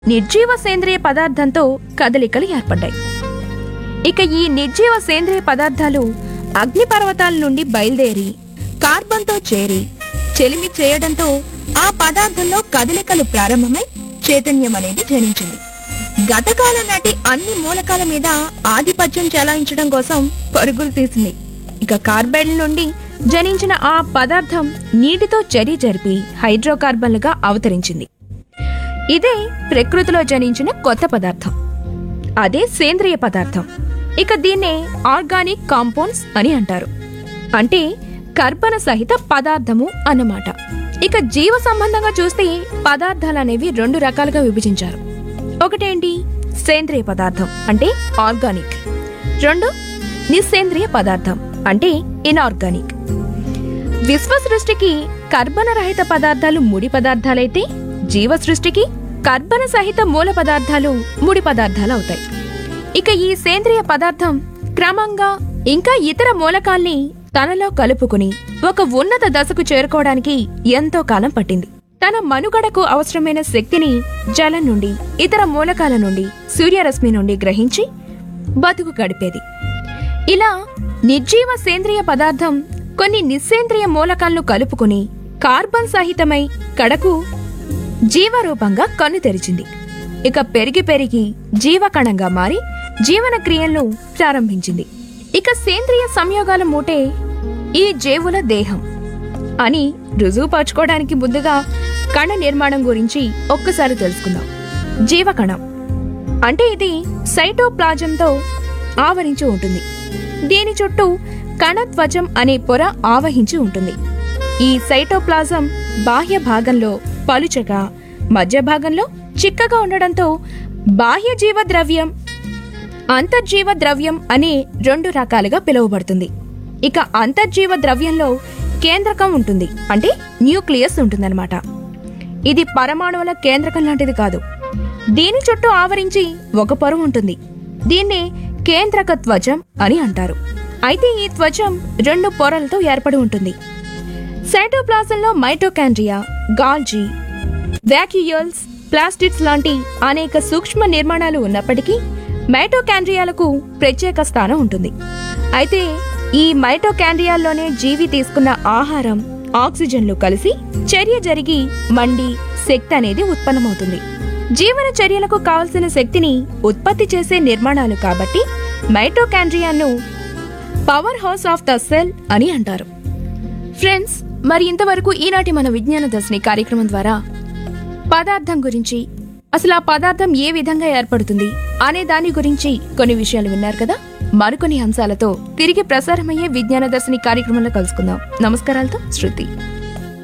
నిర్జీవ సేంద్రియ పదార్థంతో కదలికలు ఏర్పడ్డాయి ఇక ఈ నిర్జీవ సేంద్రియ పదార్థాలు అగ్నిపర్వతాల నుండి బయలుదేరి కార్బన్తో చేరి చెలిమి చేయడంతో ఆ పదార్థంలో కదలికలు ప్రారంభమై చైతన్యం అనేది జనించింది గతకాలం నాటి అన్ని మూలకాల మీద ఆధిపత్యం చెలాయించడం కోసం పరుగులు తీసింది ఇక కార్బైడ్ల నుండి జనించిన ఆ పదార్థం నీటితో చర్య జరిపి హైడ్రోకార్బన్లుగా అవతరించింది ఇదే ప్రకృతిలో జనించిన కొత్త పదార్థం అదే సేంద్రియ పదార్థం ఇక దీన్నే ఆర్గానిక్ కాంపౌండ్స్ అని అంటారు అంటే కర్బన సహిత పదార్థము అన్నమాట ఇక జీవ సంబంధంగా చూస్తే పదార్థాలు అనేవి రెండు రకాలుగా విభజించారు ఒకటేంటి సేంద్రియ పదార్థం అంటే ఆర్గానిక్ రెండు నిస్సేంద్రియ పదార్థం అంటే ఇన్ఆర్గానిక్ విశ్వ సృష్టికి కర్బన రహిత పదార్థాలు ముడి పదార్థాలైతే జీవ సృష్టికి కర్బన సహిత మూల పదార్థాలు ముడి పదార్థాలు అవుతాయి ఇక ఈ సేంద్రియ పదార్థం క్రమంగా ఇంకా ఇతర మూలకాల్ని తనలో కలుపుకుని ఒక ఉన్నత దశకు చేరుకోవడానికి ఎంతో కాలం పట్టింది తన మనుగడకు అవసరమైన శక్తిని జలం నుండి ఇతర మూలకాల నుండి సూర్యరశ్మి నుండి గ్రహించి బతుకు గడిపేది ఇలా నిర్జీవ సేంద్రియ పదార్థం కొన్ని నిస్సేంద్రియ మూలకాలను కలుపుకుని కార్బన్ సహితమై కడకు జీవరూపంగా కన్ను తెరిచింది ఇక పెరిగి పెరిగి జీవకణంగా మారి జీవన క్రియలను ప్రారంభించింది ఇక సేంద్రియ సంయోగాల మూటే ఈ జేవుల దేహం అని రుజువుపరచుకోవడానికి ముందుగా కణ నిర్మాణం గురించి ఒక్కసారి తెలుసుకుందాం జీవకణం అంటే ఇది సైటోప్లాజంతో ఆవరించి ఉంటుంది దీని చుట్టూ కణధ్వజం అనే పొర ఆవహించి ఉంటుంది ఈ సైటోప్లాజం బాహ్య భాగంలో పలుచగా మధ్య భాగంలో చిక్కగా ఉండడంతో బాహ్య జీవ ద్రవ్యం అంతర్జీవ ద్రవ్యం అనే రెండు రకాలుగా పిలువబడుతుంది ఇక అంతర్జీవ ద్రవ్యంలో కేంద్రకం ఉంటుంది అంటే న్యూక్లియస్ ఉంటుందన్నమాట ఇది పరమాణువుల కేంద్రకం లాంటిది కాదు దీని చుట్టూ ఆవరించి ఒక పొర ఉంటుంది దీన్నే కేంద్రక త్వచం అని అంటారు అయితే ఈ త్వచం రెండు పొరలతో ఏర్పడి ఉంటుంది సైటోప్లాజంలో మైటోకాండ్రియా గాల్జీ వ్యాక్యూయల్స్ ప్లాస్టిడ్స్ లాంటి అనేక సూక్ష్మ నిర్మాణాలు ఉన్నప్పటికీ మైటోకాండ్రియాలకు ప్రత్యేక స్థానం ఉంటుంది అయితే ఈ మైటోకాండ్రియాల్లోనే జీవి తీసుకున్న ఆహారం ఆక్సిజన్లు కలిసి చర్య జరిగి మండి శక్తి అనేది ఉత్పన్నమవుతుంది జీవన చర్యలకు కావలసిన శక్తిని ఉత్పత్తి చేసే నిర్మాణాలు కాబట్టి మైటోకాండ్రియాను power house of the cell అని అంటారు ఫ్రెండ్స్ మరి ఇంతవరకు ఈనాటి మన విజ్ఞాన దర్శిని కార్యక్రమం ద్వారా పదార్థం గురించి అసలు ఆ పదార్థం ఏ విధంగా ఏర్పడుతుంది అనే దాని గురించి కొన్ని విషయాలు విన్నారు కదా మరికొన్ని అంశాలతో తిరిగి ప్రసారమయ్యే విజ్ఞాన దర్శిని కార్యక్రమంలో కలుసుకుందాం నమస్కారాలతో శృతి